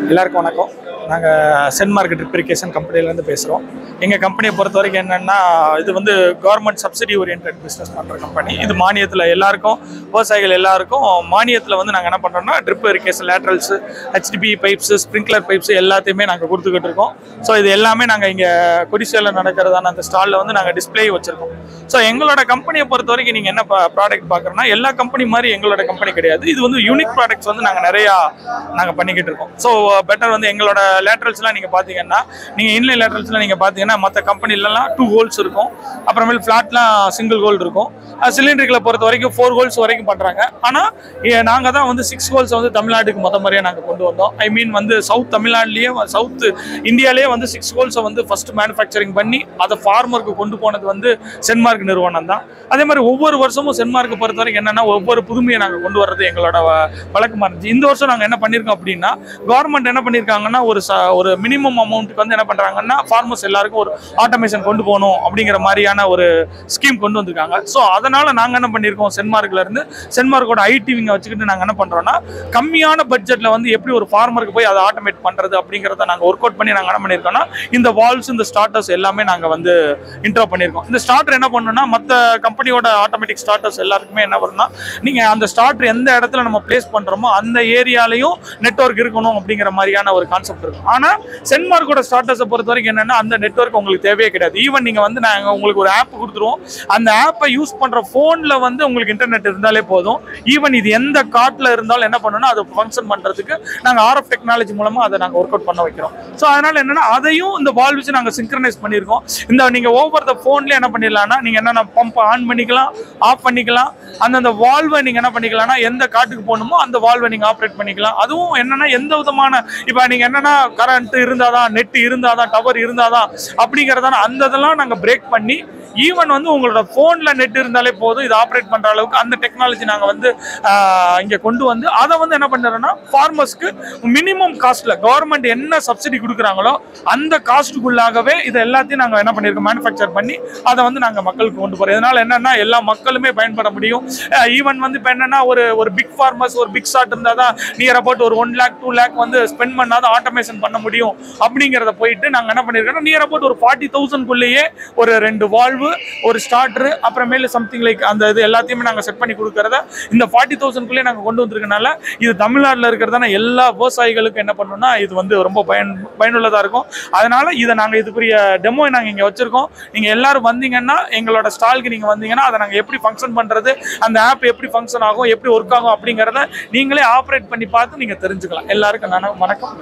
எல்லாருக்கும் வணக்கம் நாங்கள் சென் மார்க்கெட் ரிப்ரிகேஷன் கம்பெனிலேருந்து பேசுகிறோம் எங்கள் கம்பெனியை பொறுத்த வரைக்கும் என்னென்னா இது வந்து கவர்மெண்ட் சப்சிடி ஓரியன்ட் பிஸ்னஸ் பண்ணுற கம்பெனி இது மானியத்தில் எல்லாருக்கும் விவசாயிகள் எல்லாருக்கும் மானியத்தில் வந்து நாங்கள் என்ன பண்ணுறோம்னா drip irrigation laterals HDPE pipes sprinkler pipes எல்லாத்தையுமே நாங்கள் கொடுத்துக்கிட்டு இருக்கோம் ஸோ இது எல்லாமே நாங்கள் இங்கே கொடிசேலில் நடக்கிறதான அந்த ஸ்டாலில் வந்து நாங்கள் டிஸ்ப்ளே வச்சுருக்கோம் ஸோ எங்களோட கம்பெனியை பொறுத்த வரைக்கும் நீங்கள் என்ன ப்ராடக்ட் பார்க்குறோன்னா எல்லா கம்பெனி மாதிரி எங்களோட கம்பெனி கிடையாது இது வந்து யூனிக் ப்ராடக்ட்ஸ் வந்து நாங்கள் நிறையா நாங்கள் பண்ணிக்கிட்டு இருக்கோம் ஸோ பெட்டர் வந்து எங்களோட லேட்ரல்ஸ்லாம் நீங்கள் பார்த்தீங்கன்னா நீங்கள் இன்லை லேட்ரல்ஸ்லாம் நீங்கள் பார்த்தீங்கன்னா மற்ற கம்பெனிலலாம் டூ ஹோல்ஸ் இருக்கும் அப்புறமேல் ஃப்ளாட்லாம் சிங்கிள் ஹோல் இருக்கும் சிலிண்டர்களை பொறுத்த வரைக்கும் ஃபோர் ஹோல்ஸ் வரைக்கும் பண்ணுறாங்க ஆனால் நாங்கள் தான் வந்து சிக்ஸ் ஹோல்ஸ் வந்து தமிழ்நாட்டுக்கு மொத்த மாதிரியே நாங்கள் கொண்டு வந்தோம் ஐ மீன் வந்து சவுத் தமிழ்நாட்டிலேயே சவுத் இந்தியாவிலேயே வந்து சிக்ஸ் ஹோல்ஸை வந்து ஃபர்ஸ்ட் மேனுஃபேக்சரிங் பண்ணி அதை ஃபார்மருக்கு கொண்டு போனது வந்து சென்மார்க் நிறுவனம் தான் அதே மாதிரி ஒவ்வொரு வருஷமும் சென்மார்க்கை பொறுத்த வரைக்கும் என்னென்னா ஒவ்வொரு புதுமையை நாங்கள் கொண்டு வர்றது எங்களோட வ- வழக்கமாக இருந்துச்சு இந்த வருஷம் நாங்கள் என்ன பண்ணியிருக்கோம் அப்படின்னா கவர்மெண்ட் என்ன பண்ணியிருக்காங்கன்னா ஒரு ச ஒரு மினிமம் அமௌண்ட்டுக்கு வந்து என்ன பண்ணுறாங்கன்னா ஃபார்மர்ஸ் எல்லாருக்கும் ஒரு ஆட்டோமேஷன் கொண்டு போகணும் அப்படிங்கிற மாதிரியான ஒரு ஸ்கீம் கொண்டு வந்திருக்காங்க ஸோ அதனால் நாங்கள் என்ன பண்ணியிருக்கோம் சென்மார்க்ல இருந்து சென்மார்க்கோட ஐடிவிங்க வச்சுக்கிட்டு நாங்கள் என்ன பண்ணுறோம்னா கம்மியான பட்ஜெட்டில் வந்து எப்படி ஒரு ஃபார்மருக்கு போய் அதை ஆட்டோமேட் பண்ணுறது அப்படிங்கிறத நாங்கள் ஒர்க் அவுட் பண்ணி நாங்கள் என்ன பண்ணியிருக்கோம்னா இந்த வால்ஸ் இந்த ஸ்டார்டர்ஸ் எல்லாமே நாங்கள் வந்து இன்ட்ரோ பண்ணியிருக்கோம் இந்த ஸ்டார்டர் என்ன பண்ணணும்னா மற்ற கம்பெனியோட ஆட்டோமேட்டிக் ஸ்டார்டர்ஸ் எல்லாருக்குமே என்ன வரும்னா நீங்கள் அந்த ஸ்டார்டர் எந்த இடத்துல நம்ம பிளேஸ் பண்ணுறோமோ அந்த ஏரியாலையும் நெட்வொர்க் இருக்கணும் அப்படிங்கிற மாதிரியான ஒரு கான்செப்ட் இருக்கும் ஆனால் சென்மார்க்கோட ஸ்டார்டர்ஸை பொறுத்த வரைக்கும் என்னன்னா அந்த நெட்வொர்க் உங்களுக்கு தேவையே கிடையாது ஈவன் நீங்கள் வந்து நாங்கள் உங்களுக்கு ஒரு ஆப் கொடுத்துருவோம் அந்த ஆப்பை யூஸ் பண்ணுற ஃபோனில் வந்து உங்களுக்கு இன்டர்நெட் இருந்தாலே போதும் ஈவன் இது எந்த காட்டில் இருந்தாலும் என்ன பண்ணணும்னா அது ஃபங்க்ஷன் பண்ணுறதுக்கு நாங்கள் ஆர்எஃப் டெக்னாலஜி மூலமாக அதை நாங்கள் ஒர்க் அவுட் பண்ண வைக்கிறோம் ஸோ அதனால் என்னன்னா அதையும் இந்த வால் வச்சு நாங்கள் சிங்க்ரனைஸ் பண்ணியிருக்கோம் இந்த நீங்கள் ஓவர் த ஃபோன்லேயே என்ன பண்ணிடலாம்னா நீங்கள் என்னென்ன பம்ப் ஆன் பண்ணிக்கலாம் ஆஃப் பண்ணிக்கலாம் அந்தந்த வால்வை நீங்கள் என்ன பண்ணிக்கலாம்னா எந்த காட்டுக்கு போகணுமோ அந்த வால்வை நீங்கள் ஆப்ரேட் பண்ணிக்கலாம் அதுவும் என்னன்னா எந்த விதமான இப்போ நீங்கள் என்னன்னா கரண்ட் இருந்தாதான் நெட் இருந்தாதான் டவர் இருந்தாதான் அப்படிங்கிறதான அந்த இதெல்லாம் நாங்கள் பிரேக் பண்ணி ஈவன் வந்து உங்களோட ஃபோனில் நெட் இருந்தாலே போதும் இது ஆப்ரேட் பண்ணுற அளவுக்கு அந்த டெக்னாலஜி நாங்கள் வந்து இங்கே கொண்டு வந்து அதை வந்து என்ன பண்ணுறோன்னா ஃபார்மர்ஸ்க்கு மினிமம் காஸ்ட்டில் கவர்மெண்ட் என்ன சப்சிடி கொடுக்குறாங்களோ அந்த காஸ்ட்டுக்குள்ளாகவே இதை எல்லாத்தையும் நாங்கள் என்ன பண்ணியிருக்கோம் மேனுஃபேக்சர் பண்ணி அதை வந்து நாங்கள் மக்களுக்கு கொண்டு போகிறோம் இதனால் என்னன்னா எல்லா மக்களுமே பயன்பட முடியும் ஈவன் வந்து இப்போ என்னன்னா ஒரு ஒரு பிக் ஃபார்மர்ஸ் ஒரு பிக் ஷாட் இருந்தால் தான் நியர் அபவுட் ஒரு ஒன் லேக் டூ லேக் வந்து ஸ்பெண்ட் பண்ணாதான் ஆட்டோமேஷன் பண்ண முடியும் அப்படிங்கிறத போயிட்டு நாங்கள் என்ன பண்ணியிருக்கோம் நியர் அபவுட் ஒரு ஃபார்ட்டி தௌசண்ட்குள்ளேயே ஒரு ரெண்டு வால்வு ஒரு ஸ்டார்டர் அப்புறமேல சம்திங் லைக் அந்த இது எல்லாத்தையுமே நாங்கள் செட் பண்ணி கொடுக்கறத இந்த ஃபார்ட்டி தௌசண்ட்குள்ளேயே நாங்கள் கொண்டு வந்திருக்கனால இது தமிழ்நாட்டில் இருக்கிறதான எல்லா விவசாயிகளுக்கும் என்ன பண்ணணும்னா இது வந்து ரொம்ப பயன் பயனுள்ளதாக இருக்கும் அதனால இதை நாங்கள் இதுக்குரிய டெமோ நாங்கள் இங்கே வச்சிருக்கோம் நீங்கள் எல்லாரும் வந்தீங்கன்னா எங்களோட ஸ்டாலுக்கு நீங்கள் வந்தீங்கன்னா அதை நாங்கள் எப்படி ஃபங்க்ஷன் பண்ணுறது அந்த ஆப் எப்படி ஃபங்க்ஷன் ஆகும் எப்படி ஒர்க் ஆகும் அப்படிங்கிறத நீங்களே ஆப்ரேட் பண்ணி பார்த்து நீங்கள் தெரிஞ்சுக்கலாம் எல்லாருக்கும் நான் வணக்கம்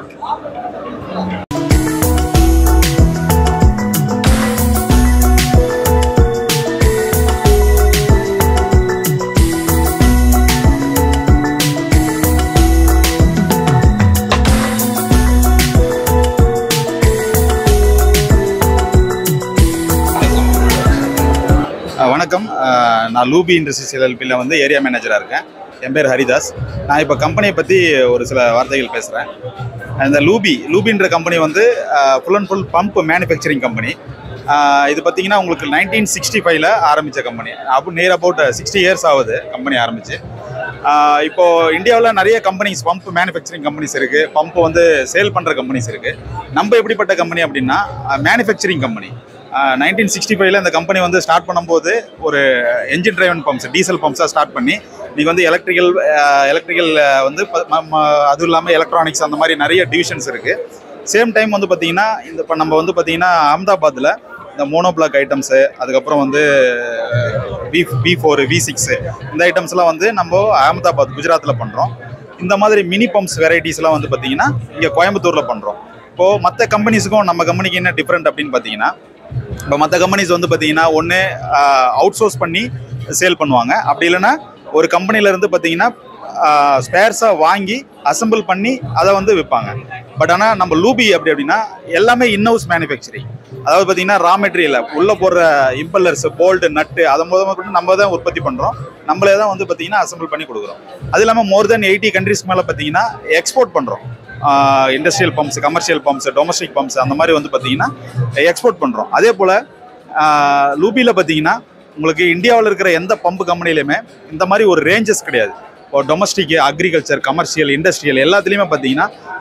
அஹ் வணக்கம் அஹ் நான் லூபி இண்டஸ்ட்ரீஸ் எல்எல்பியில் வந்து ஏரியா மேனேஜராக இருக்கேன் என் பேர் ஹரிதாஸ் நான் இப்போ கம்பெனியை பற்றி ஒரு சில வார்த்தைகள் பேசுகிறேன் இந்த லூபி லூபின்ற கம்பெனி வந்து full and full pump manufacturing company இது பார்த்தீங்கன்னா உங்களுக்கு நைன்டீன் சிக்ஸ்டி ஃபைவ்ல ஆரம்பித்த கம்பெனி அப்போ நியர் அபவுட் சிக்ஸ்டி இயர்ஸ் ஆகுது கம்பெனி ஆரம்பிச்சு ஆஹ் இப்போ இந்தியாவில் நிறைய கம்பெனிஸ் பம்ப் மேனுஃபேக்சரிங் கம்பெனிஸ் இருக்குது பம்ப் வந்து சேல் பண்ணுற கம்பெனிஸ் இருக்குது நம்ம எப்படிப்பட்ட கம்பெனி அப்படின்னா மேனுஃபேக்சரிங் கம்பெனி நைன்டீன் சிக்ஸ்டி ஃபைவ்ல இந்த கம்பெனி வந்து ஸ்டார்ட் பண்ணும்போது ஒரு என்ஜின் டிரைவன் பம்ப்ஸ் டீசல் பம்ப்ஸாக ஸ்டார்ட் பண்ணி நீங்கள் வந்து எலக்ட்ரிக்கல் எலக்ட்ரிக்கல் வந்து ப- ம- ம- அதுவும் இல்லாமல் எலக்ட்ரானிக்ஸ் அந்த மாதிரி நிறைய டிவிஷன்ஸ் இருக்குது சேம் டைம் வந்து பார்த்தீங்கன்னா இந்த இப்போ நம்ம வந்து பார்த்தீங்கன்னா அகமதாபாத்தில் இந்த மோனோ பிளாக் ஐட்டம்ஸு அதுக்கப்புறம் வந்து V V four V six இந்த ஐட்டம்ஸ்லாம் வந்து நம்ம அகமதாபாத் குஜராத்தில் பண்ணுறோம் இந்த மாதிரி மினி பம்ப்ஸ் வெரைட்டிஸ்லாம் வந்து பார்த்தீங்கன்னா இங்கே கோயம்புத்தூரில் பண்ணுறோம் இப்போது மற்ற கம்பெனிஸுக்கும் நம்ம கம்பெனிக்கு என்ன டிஃப்ரெண்ட் அப்படின்னு பார்த்தீங்கன்னா இப்போ மற்ற கம்பெனிஸ் வந்து பார்த்தீங்கன்னா ஒன்று அவுட் சோர்ஸ் பண்ணி சேல் பண்ணுவாங்க அப்படி இல்லைன்னா ஒரு கம்பெனில இருந்து பார்த்தீங்கன்னா ஸ்பேர்ஸாக வாங்கி அசெம்பிள் பண்ணி அதை வந்து விற்பாங்க பட் ஆனால் நம்ம லூபி அப்படி அப்படின்னா எல்லாமே இன்னவுஸ் மேனுஃபேக்சரிங் அதாவது பார்த்தீங்கன்னா ரா மெட்டீரியல் உள்ளே போடுற இம்பல்லர்ஸ் போல்டு நட்டு அதை முதல்ல கொண்டு நம்ம தான் உற்பத்தி பண்ணுறோம் நம்மளே தான் வந்து பார்த்தீங்கன்னா அசெம்பிள் பண்ணி கொடுக்குறோம் அது இல்லாமல் மோர் தென் எயிட்டி கண்ட்ரிஸ்க்கு மேலே பார்த்தீங்கன்னா எக்ஸ்போர்ட் பண்ணுறோம் industrial pumps commercial pumps domestic pumps அந்த மாதிரி வந்து பார்த்தீங்கன்னா எக்ஸ்போர்ட் பண்ணுறோம் அதே போல் லூபியில் பார்த்தீங்கன்னா உங்களுக்கு இந்தியாவில் இருக்கிற எந்த பம்பு கம்பெனிலையுமே இந்த மாதிரி ஒரு ரேஞ்சஸ் கிடையாது இப்போ டொமஸ்டிக் அக்ரிகல்ச்சர் கமர்ஷியல் இண்டஸ்ட்ரியல் எல்லாத்துலேயுமே பார்த்தீங்கன்னா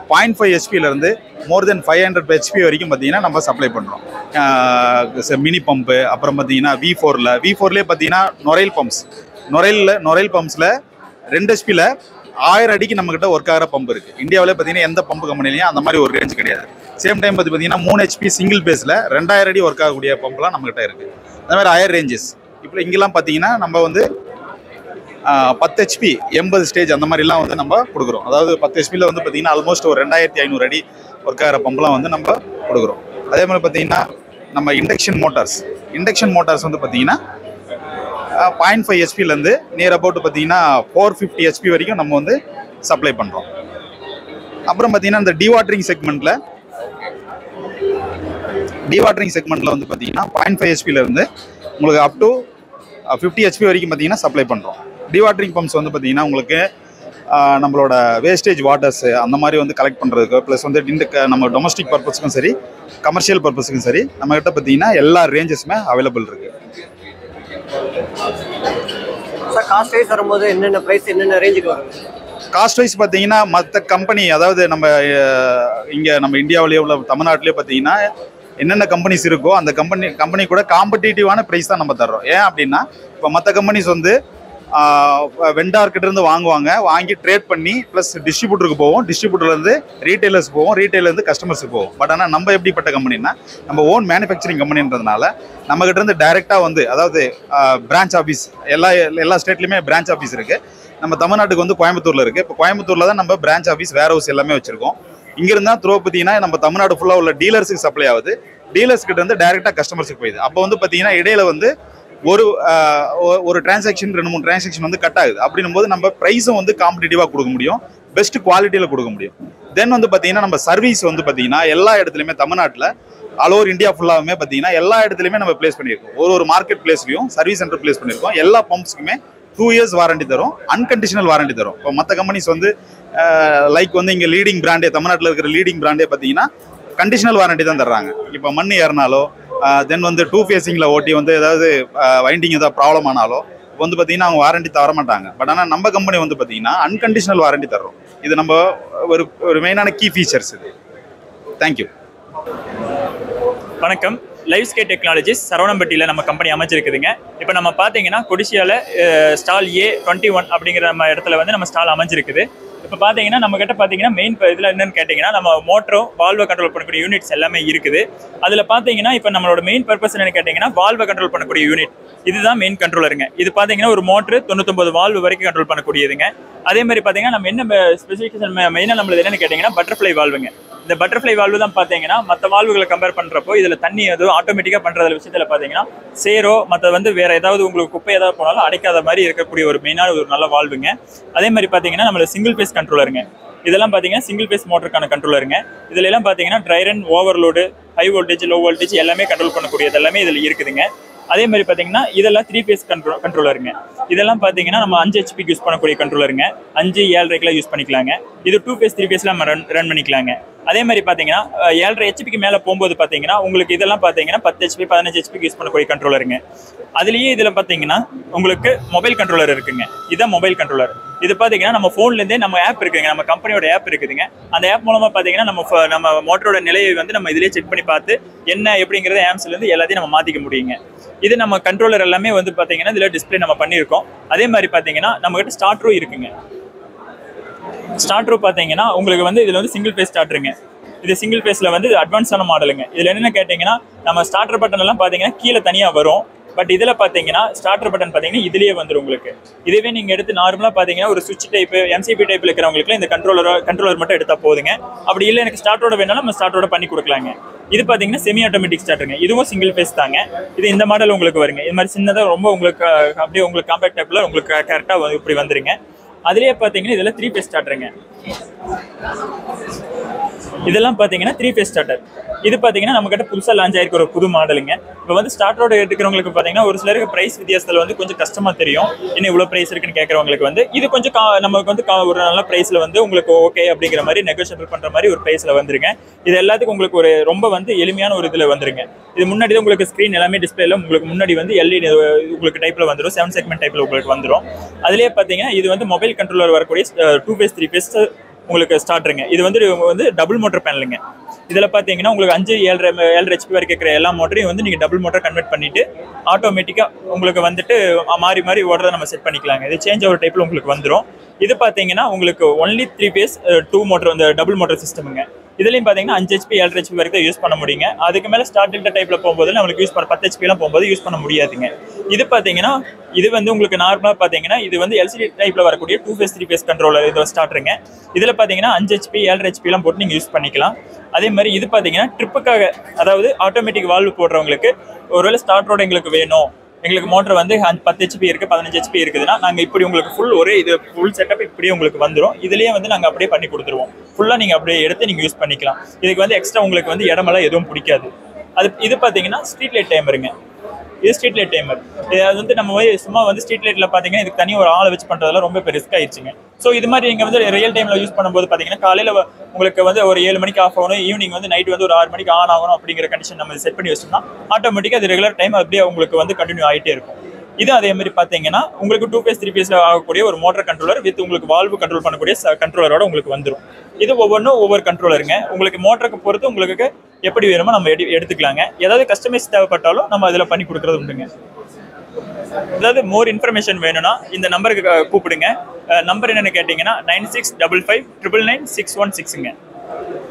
பாயிண்ட் ஃபைவ் ஹெச்பியிலேருந்து more than five hundred HP வரைக்கும் பார்த்தீங்கன்னா நம்ம சப்ளை பண்ணுறோம் மினி பம்பு அப்புறம் பார்த்தீங்கன்னா வி ஃபோரில் வி ஃபோர்லேயே பார்த்தீங்கன்னா நொரைல் பம்ப்ஸ் நொரையில் நொரைல் பம்ப்ஸில் ரெண்டு ஹெச்பியில் ஆயிரம் அடிக்கு நம்மக்கிட்ட ஒர்க் ஆகிற பம்ப் இருக்குது இந்தியாவிலே பார்த்தீங்கன்னா எந்த பம்பு கம்பெனிலையும் அந்த மாதிரி ஒரு ரேஞ்ச் கிடையாது சேம் டைம் பார்த்து பார்த்தீங்கன்னா மூணு ஹெச்பி சிங்கிள் பேஸில் ரெண்டாயிரம் அடி ஒர்க் ஆகக்கூடிய பம்ப்லாம் நம்மக்கிட்ட இருக்குது அந்த மாதிரி ஹையர் ரேஞ்சஸ் இப்போ இங்கெல்லாம் பார்த்தீங்கன்னா நம்ம வந்து ஆஹ், பத்து ஹெச்பி எண்பது ஸ்டேஜ் அந்த மாதிரிலாம் வந்து நம்ம கொடுக்குறோம் அதாவது பத்து ஹெச்பியில் வந்து பார்த்தீங்கன்னா ஆல்மோஸ்ட் ஒரு ரெண்டாயிரத்தி ஐநூறு அடி ஒர்க் ஆகிற பம்ப்லாம் வந்து நம்ம கொடுக்குறோம் அதே மாதிரி பார்த்தீங்கன்னா நம்ம இண்டக்ஷன் மோட்டார்ஸ் இண்டக்ஷன் மோட்டார்ஸ் வந்து பார்த்தீங்கன்னா பாயிண்ட் ஃபைவ் ஹெச்பிலேருந்து நியர் அபவுட் பார்த்தீங்கன்னா ஃபோர் ஃபிஃப்டி ஹெச்பி வரைக்கும் நம்ம வந்து சப்ளை பண்ணுறோம் அப்புறம் பார்த்தீங்கன்னா இந்த டிவாட்டரிங் செக்மெண்ட்டில் டிவாட்டரிங் செக்மெண்ட்டில் வந்து பார்த்தீங்கன்னா பாயிண்ட் ஃபைவ் ஹெச்பிலேருந்து உங்களுக்கு அப் டு ஃபிஃப்டி ஹெச்பி வரைக்கும் பார்த்தீங்கன்னா சப்ளை பண்ணுறோம் டிவாட்டரிங் பம்ப்ஸ் வந்து பார்த்தீங்கன்னா உங்களுக்கு ஆஹ், நம்மளோட வேஸ்டேஜ் வாட்டர்ஸ் அந்த மாதிரி வந்து கலெக்ட் பண்ணுறதுக்கு ப்ளஸ் வந்து இந்த க- நம்ம டொமஸ்டிக் பர்பஸ்க்கும் சரி கமர்ஷியல் பர்பஸுக்கும் சரி நம்மகிட்ட பார்த்தீங்கன்னா எல்லா ரேஞ்சஸுமே அவைலபிள் இருக்குது சார் காஸ்ட் வைஸ் வரும்போது என்னென்ன ப்ரைஸ் என்னென்ன ரேஞ்சுக்கு வரும் காஸ்ட் வைஸ் பார்த்தீங்கன்னா மற்ற கம்பெனி அதாவது நம்ம இங்கே நம்ம இந்தியாவிலேயே உள்ள தமிழ்நாட்டிலே பார்த்தீங்கன்னா என்னென்ன கம்பெனிஸ் இருக்கோ அந்த கம்பெனி கம்பெனி கூட காம்படிட்டிவான ப்ரைஸ் தான் நம்ம தர்றோம் ஏன் அப்படின்னா இப்போ மற்ற கம்பெனிஸ் வந்து வெண்டார்கிட்ட இருந்து வாங்குவாங்க வாங்கி ட்ரேட் பண்ணி ப்ளஸ் டிஸ்ட்ரிபியூட்டருக்கு போவோம் டிஸ்ட்ரிபியூட்டர்லேருந்து ரீட்டைலர்ஸ் போவோம் ரீட்டைலர்லேருந்து கஸ்டமர்ஸுக்கு போவோம் பட் ஆனால் நம்ம எப்படிப்பட்ட கம்பெனினா நம்ம ஓன் மேனுஃபேக்சரிங் கம்பெனின்றதுனால நம்மகிட்ட இருந்து டைரெக்டாக வந்து அதாவது பிரான்ச் ஆஃபீஸ் எல்லா எல்லா ஸ்டேட்லையுமே பிரான்ச் ஆஃபீஸ் இருக்குது நம்ம தமிழ்நாட்டுக்கு வந்து கோயம்புத்தூர்ல இருக்கு இப்போ கோயம்புத்தூர்ல தான் நம்ம பிரான்ச் ஆஃபீஸ் வேர் ஹவுஸ் எல்லாமே வச்சிருக்கோம் இங்க இருந்தா த்ரோ பார்த்தீங்கன்னா நம்ம தமிழ்நாடு ஃபுல்லா உள்ள டீலர்ஸுக்கு சப்ளை ஆகுது டீலர்ஸ் கிட்ட இருந்து டைரக்டா கஸ்டமர்ஸுக்கு போயிடுது அப்போ வந்து பார்த்தீங்கன்னா இடையில வந்து ஒரு ஆஹ், ஒ- ஒரு டிரான்சாக்ஷன் ரெண்டு மூணு டிரான்சாக்ஷன் வந்து கட் ஆகுது அப்படின்னும் போது நம்ம ப்ரைஸும் வந்து காம்படிட்டிவாக கொடுக்க முடியும் பெஸ்ட் குவாலிட்டியில் கொடுக்க முடியும் தென் வந்து பார்த்தீங்கன்னா நம்ம சர்வீஸ் வந்து பார்த்தீங்கன்னா எல்லா இடத்துலையுமே தமிழ்நாட்டில் ஆல் ஓவர் இந்தியா ஃபுல்லாவுமே பார்த்தீங்கன்னா எல்லா இடத்துலையுமே நம்ம ப்ளேஸ் பண்ணியிருக்கோம் ஒரு ஒரு மார்க்கெட் பிளேஸ்லையும் சர்வீஸ் சென்டர் ப்ளேஸ் பண்ணியிருக்கோம் எல்லா பம்ப்ஸ்க்குமே டூ இயர்ஸ் வாரண்டி தரும் அன்கண்டிஷனல் வாரண்டி தரும் இப்போ மற்ற கம்பெனிஸ் வந்து லைக் வந்து இங்கே லீடிங் பிராண்டே தமிழ்நாட்டில் இருக்கிற லீடிங் பிராண்டே பார்த்தீங்கன்னா கண்டிஷனல் வாரண்டி தான் தர்றாங்க இப்போ மண் ஏறினாலோ தென் வந்து டூ ஃபேஸிங்கில் ஓட்டி வந்து ஏதாவது வைண்டிங் ஏதாவது ப்ராப்ளம் ஆனாலோ இப்போ வந்து பார்த்தீங்கன்னா அவங்க வாரண்டி தர மாட்டாங்க பட் ஆனால் நம்ம கம்பெனி வந்து பார்த்தீங்கன்னா அன்கண்டிஷனல் வாரண்டி தர்றோம் இது நம்ம ஒரு ஒரு மெயினான கீ ஃபீச்சர்ஸ் இது தேங்க்யூ வணக்கம் லைஃப் ஸ்கே டெக்னாலஜிஸ் சரவணம்பட்டியில் நம்ம கம்பெனி அமைச்சிருக்குதுங்க இப்போ நம்ம பார்த்தீங்கன்னா கொடிசியாவில் ஸ்டால் ஏ டுவெண்ட்டி ஒன் அப்படிங்கிற நம்ம இடத்துல வந்து நம்ம ஸ்டால் அமைஞ்சிருக்குது இப்போ பார்த்தீங்கன்னா நம்ம கிட்ட பார்த்தீங்கன்னா மெயின் இதில் என்னன்னு கேட்டிங்கன்னா நம்ம மோட்டரும் வால்வை கண்ட்ரோல் பண்ணக்கூடிய யூனிட்ஸ் எல்லாமே இருக்குது அதில் பார்த்தீங்கன்னா இப்போ நம்மளோட மெயின் பர்பஸ் என்னன்னு கேட்டிங்கன்னா வால்வை கண்ட்ரோல் பண்ணக்கூடிய யூனிட் இதுதான் மெயின் கண்ட்ரோலருங்க இது பார்த்தீங்கன்னா ஒரு மோட்ரு தொண்ணூத்தொம்பது வால்வு வரைக்கும் கண்ட்ரோல் பண்ணக்கூடியதுங்க அதே மாதிரி பார்த்தீங்கன்னா நம்ம என்ன ஸ்பெசிஃபிகேஷன் மெயினாக நம்மளது என்னன்னு கேட்டிங்கன்னா பட்டர்ஃப்ளை வால்வுங்க இந்த பட்டர்ஃப்ளை வால்வு தான் பார்த்தீங்கன்னா மற்ற வால்வுகளை கம்பேர் பண்ணுறப்போ இதில் தண்ணி எதுவும் ஆட்டோமேட்டிக்காக பண்ணுறதுல விஷயத்தில் பார்த்தீங்கன்னா சேரோ மற்ற வந்து வேற ஏதாவது உங்களுக்கு குப்பை ஏதாவது போனாலும் அடைக்காத மாதிரி இருக்கக்கூடிய ஒரு மெயினான ஒரு நல்ல வால்வுங்க அதே மாதிரி பார்த்தீங்கன்னா நம்மள சிங்கிள் பேஸ் கண்ட்ரோலருங்க இதெல்லாம் பார்த்தீங்கன்னா சிங்கிள் பேஸ் மோட்டருக்கான கண்ட்ரோலருங்க இதுல எல்லாம் பார்த்தீங்கன்னா dry run overload high voltage low voltage எல்லாமே கண்ட்ரோல் பண்ணக்கூடியது எல்லாமே இதில் இருக்குதுங்க அதே மாதிரி பார்த்தீங்கன்னா இதெல்லாம் த்ரீ பேஸ் கண்ட்ரோல் கண்ட்ரோலருங்க இதெல்லாம் பார்த்தீங்கன்னா நம்ம அஞ்சு ஹெச்பிக்கு யூஸ் பண்ணக்கூடிய கண்ட்ரோலருங்க அஞ்சு ஏழரைக்கெல்லாம் யூஸ் பண்ணிக்கலாங்க இது டூ பேஸ் த்ரீ பேஸ்ல நம்ம ரன் ரன் பண்ணிக்கலாங்க அதே மாதிரி பார்த்தீங்கன்னா அஹ், ஏழரை ஹெச்பிக்கு மேலே போகும்போது பார்த்தீங்கன்னா உங்களுக்கு இதெல்லாம் பார்த்தீங்கன்னா பத்து ஹெச்பி பதினஞ்சு ஹெச்பிக்கு யூஸ் பண்ணக்கூடிய கண்ட்ரோலருங்க அதுலேயே இதில் பார்த்தீங்கன்னா உங்களுக்கு மொபைல் கண்ட்ரோலர் இருக்குங்க இதுதான் மொபைல் கண்ட்ரோலர் இது பார்த்தீங்கன்னா நம்ம ஃபோன்லேருந்தே நம்ம ஆப் இருக்குதுங்க நம்ம கம்பெனியோட ஆப் இருக்குதுங்க அந்த ஆப் மூலமாக பார்த்தீங்கன்னா நம்ம pho- நம்ம மோட்டரோட நிலையை வந்து நம்ம இதிலே செக் பண்ணி பார்த்து என்ன எப்படிங்கிறத ஆம்ஸ்லேருந்து எல்லாத்தையும் நம்ம மாற்றிக்க முடியுங்க இது நம்ம கண்ட்ரோலர் எல்லாமே வந்து பார்த்தீங்கன்னா இதில் டிஸ்ப்ளே நம்ம பண்ணியிருக்கோம் அதே மாதிரி பார்த்தீங்கன்னா நம்மகிட்ட ஸ்டார்டரும் இருக்குங்க ஸ்டார்டர் பார்த்தீங்கன்னா உங்களுக்கு வந்து இதில் வந்து சிங்கிள் பேஸ் ஸ்டார்டருங்க இது சிங்கிள் பேஸில் வந்து அட்வான்ஸான மாடலுங்க இதில் என்னென்ன கேட்டிங்கன்னா நம்ம ஸ்டார்டர் பட்டன் எல்லாம் பார்த்தீங்கன்னா கீழே தனியாக வரும் பட் இதில் பார்த்தீங்கன்னா ஸ்டார்டர் பட்டன் பார்த்தீங்கன்னா இதுலேயே வந்துடும் உங்களுக்கு இதுவே நீங்கள் எடுத்து நார்மலாக பார்த்தீங்கன்னா ஒரு சுவிட்ச் டைப்பு எம்சிபி டைப்பில் இருக்கிறவங்களுக்கு இந்த கண்ட்ரோலர் கண்ட்ரோலர் மட்டும் எடுத்தால் போதுங்க அப்படி இல்லை எனக்கு ஸ்டார்ட்டோட வேணாலும் நம்ம ஸ்டார்ட்டோட பண்ணி கொடுக்கலாங்க இது பார்த்தீங்கன்னா செமி ஆட்டோமேட்டிக் ஸ்டார்ட்டுங்க இதுவும் சிங்கிள் பேஸ் தாங்க இது இந்த மாடல் உங்களுக்கு வருங்க இது மாதிரி சின்னதாக ரொம்ப உங்களுக்கு அஹ், அப்படியே உங்களுக்கு காம்பேக்ட் டைப்பில் உங்களுக்கு கரெக்டாக இப்படி வந்துருங்க அதுலேயே பார்த்தீங்கன்னா இதில் த்ரீ பேஸ் ஸ்டார்டருங்க இதெல்லாம் பார்த்தீங்கன்னா த்ரீ ஃபேஸ் ஸ்டார்டர் இது பார்த்தீங்கன்னா நம்ம கிட்ட புதுசாக லான்ச் ஆயிருக்க ஒரு புது மாடலுங்க இப்போ வந்து ஸ்டார்டரோட எடுக்கிறவங்களுக்கு பார்த்தீங்கன்னா ஒரு சிலருக்கு பிரைஸ் வித்தியாசத்தில் வந்து கொஞ்சம் கஷ்டமா தெரியும் இன்னும் இவ்வளோ பிரைஸ் இருக்குன்னு கேட்குறவங்களுக்கு வந்து இது கொஞ்சம் கா நமக்கு வந்து கா- ஒரு நல்ல பிரைஸில் வந்து உங்களுக்கு ஓகே அப்படிங்கிற மாதிரி நெகோஷியபிள் பண்ணுற மாதிரி ஒரு பிரைஸில் வந்துருங்க இது எல்லாத்துக்கும் உங்களுக்கு ஒரு ரொம்ப வந்து எளிமையான ஒரு இதில் வந்துருங்க இது முன்னாடி தான் உங்களுக்கு ஸ்க்ரீன் எல்லாமே டிஸ்பிளேல உங்களுக்கு முன்னாடி வந்து எல்இடி உங்களுக்கு டைப்பில் வந்துடும் செவன் செக்மெண்ட் டைப்பில் உங்களுக்கு வந்துடும் அதுலேயே பார்த்தீங்கன்னா இது வந்து மொபைல் கண்ட்ரோலர் வரக்கூடிய டூ ஃபேஸ் த்ரீ ஃபேஸ் உங்களுக்கு ஸ்டார்டருங்க இது வந்து வந்து டபுள் மோட்டர் பேனலுங்க இதில் பார்த்தீங்கன்னா உங்களுக்கு அஞ்சு ஏழரை ஏழரை ஹெச்பி வரைக்கும் இருக்கிற எல்லா மோட்டரையும் வந்து நீங்கள் டபுள் மோட்டர் கன்வெர்ட் பண்ணிட்டு ஆட்டோமேட்டிக்காக உங்களுக்கு வந்துட்டு மாறி மாறி ஓடுறத நம்ம செட் பண்ணிக்கலாங்க இது சேஞ்ச் ஓவர் டைப்பில் உங்களுக்கு வந்துடும் இது பார்த்தீங்கன்னா உங்களுக்கு only three phase two motor வந்து டபுள் மோட்டர் சிஸ்டமுங்க இதுலையும் பார்த்தீங்கன்னா அஞ்சு ஹெச்பி ஏழரை ஹெச்பி வரைக்கும் யூஸ் பண்ண முடியுங்க அதுக்கு மேலே ஸ்டார்ட் டைப்பில் போகும்போது நம்மளுக்கு யூஸ் பண்ண பத்து ஹெச்பிலாம் போகும்போது யூஸ் பண்ண முடியாதுங்க இது பார்த்தீங்கன்னா இது வந்து உங்களுக்கு நார்மலாக பார்த்தீங்கன்னா இது வந்து எல்சிடி டைப்பில் வரக்கூடிய two phase three phase controller இது ஸ்டார்டருங்க இதில் பார்த்தீங்கன்னா அஞ்சு ஹெச்பி ஏழரை ஹெச்பிலாம் போட்டு நீங்கள் யூஸ் பண்ணிக்கலாம் அதே மாதிரி இது பார்த்தீங்கன்னா ட்ரிப்புக்காக அதாவது ஆட்டோமேட்டிக் வால்வு போடுறவங்களுக்கு ஒருவேளை ஸ்டார்டரோட எங்களுக்கு வேணும் எங்களுக்கு மோட்டர் வந்து அஞ்சு- பத்து ஹெச்பி இருக்குது பதினஞ்சு ஹெச்பி இருக்குதுன்னா நாங்கள் இப்படி உங்களுக்கு ஃபுல் ஒரே இது ஃபுல் செட்டப் இப்படியே உங்களுக்கு வந்துடும் இதுலேயே வந்து நாங்கள் அப்படியே பண்ணி கொடுத்துருவோம் ஃபுல்லாக நீங்கள் அப்படியே எடுத்து நீங்கள் யூஸ் பண்ணிக்கலாம் இதுக்கு வந்து எக்ஸ்ட்ரா உங்களுக்கு வந்து இடமெல்லாம் எதுவும் பிடிக்காது அது இது பார்த்தீங்கன்னா ஸ்ட்ரீட் லைட் டைமருங்க இது ஸ்ட்ரீட் லைட் டைமர் அது வந்து நம்ம வந்து சும்மா வந்து ஸ்ட்ரீட் லைட்டில் பார்த்தீங்கன்னா இதுக்கு தனி ஒரு ஆளை வச்சு பண்ணுறதுலாம் ரொம்ப ரிஸ்க் ஆயிடுச்சுங்க ஸோ இது மாதிரி நீங்கள் வந்து ரியல் டைமில் யூஸ் பண்ணும்போது பார்த்தீங்கன்னா காலையில் உங்களுக்கு வந்து ஒரு ஏழு மணிக்கு ஆஃப் ஆகணும் ஈவினிங் வந்து நைட் வந்து ஒரு ஆறு மணிக்கு ஆன் ஆகணும் அப்படிங்கிற கண்டிஷன் நம்ம செட் பண்ணி வச்சோம்னா ஆட்டோமேட்டிக்காக அது ரெகுலர் டைம் அப்படியே உங்களுக்கு வந்து கண்டினியூ ஆகிட்டே இருக்கும் இது அதே மாதிரி பார்த்தீங்கன்னா உங்களுக்கு டூ பேஸ் த்ரீ பேஸில் ஆகக்கூடிய ஒரு மோட்டர் கண்ட்ரோலர் வித் உங்களுக்கு வால்வு கண்ட்ரோல் பண்ணக்கூடிய கண்ட்ரோலரோட உங்களுக்கு வந்துடும் இது ஒவ்வொன்றும் ஒவ்வொரு கண்ட்ரோலருங்க உங்களுக்கு மோட்டருக்கு பொறுத்து உங்களுக்கு எப்படி வேணுமோ நம்ம எடு எடுத்துக்கலாங்க ஏதாவது கஸ்டமைஸ் தேவைப்பட்டாலும் நம்ம அதில் பண்ணி கொடுக்குறது உண்டுங்க ஏதாவது மோர் இன்ஃபர்மேஷன் வேணும்னா இந்த நம்பருக்கு அஹ், கூப்பிடுங்க நம்பர் என்னன்னு கேட்டிங்கன்னா nine six double five triple nine six one சிக்ஸுங்க